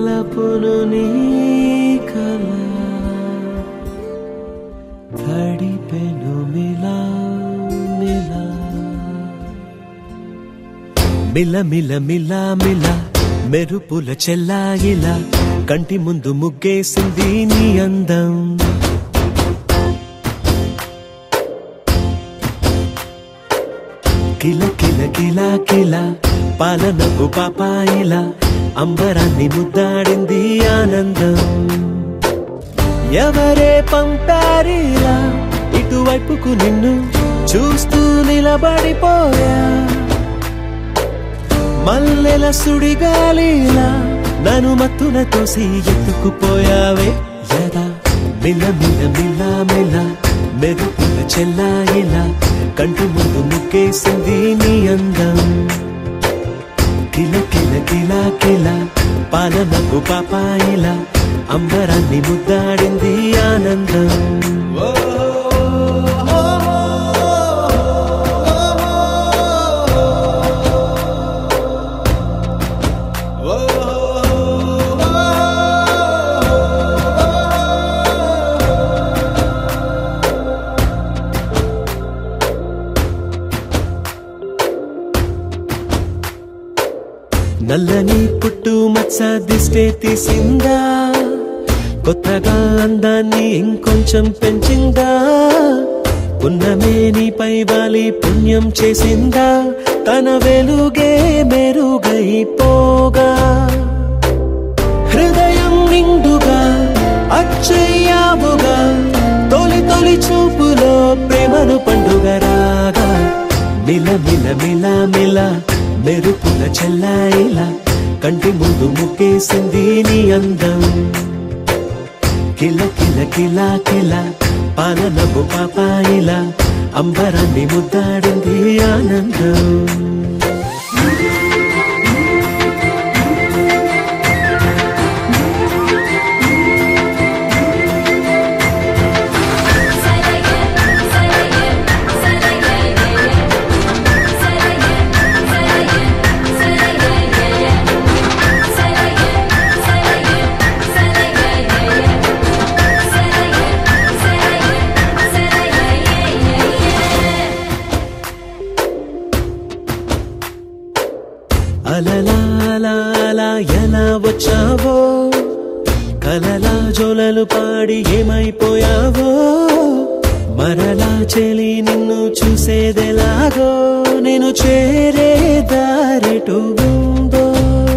వలపును నీ కల తడిపెను మిలా మిలా మిల మిల మిల మిల మెరుపుల చెల్లాయిలా కంటి ముందు ముగ్గేసింది నీ అందం కిల కిల కిల కిల పాలనకు పాపాయిలా అంబరాన్ని ముద్దాడింది ఆనందం ఎవరే పంపారిలా ఇటువైపుకు నిన్ను చూస్తూ నిలబడిపోయా మల్లెల సుడిగాలిలా నన్ను మత్తున తోసి ఎత్తుకుపోయావే యదా మిల మిల మిల మిల మెరుపుల చెల్లాయిలా కంటి ముందు ముగ్గేసింది నీ అందం కిల కిల కిల కిల పాలనకు పాపాయిలా అంబరాన్ని ముద్దాడింది ఆనందం నల్లని పుట్టు మచ్చ దిష్టే తీసిందా కొత్తగా అందాన్ని ఇంకొంచెం పెంచిందా పున్నమే నీపై వాలి పుణ్యం చేసిందా తన వెలుగే మెరుగైపోగా హృదయం నిండుగా అచ్చయ్యావుగా తొలి తొలి చూపులో ప్రేమను పండుగ రాగా మిల మిల మిల మిల మెరుపుల చెల్లాయిలా కంటి ముందు ముక్కేసింది నీ అందం కిల కిల కిల కిల పాలనపు పాపాయిలా అంబరాన్ని ముద్దాడింది ఆనందం అలలా అలా అలా ఎలా వచ్చావో కలలా జోలలు పాడి ఏమైపోయావో మరలా చెలి నిన్ను చూసేదెలాగో నేను చేరే దారెటు ఉందో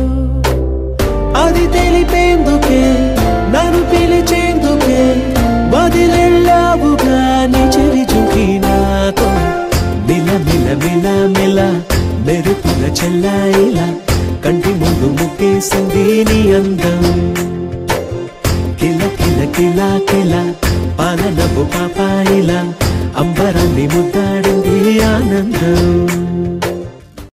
అది తెలిపేందుకే నన్ను పిలిచేందుకే వదిలెళ్ళావుగా నీ చెవి చూకి నాతో మిల మిల మిల మిల మెరుపుల చెల్లాయిలా కంటి ముందు ముక్కేసింది నీ అందం కిల కిల కిల కిల పాలనపు పాపాయిలా అంబరాన్ని ముద్దాడింది ఆనందం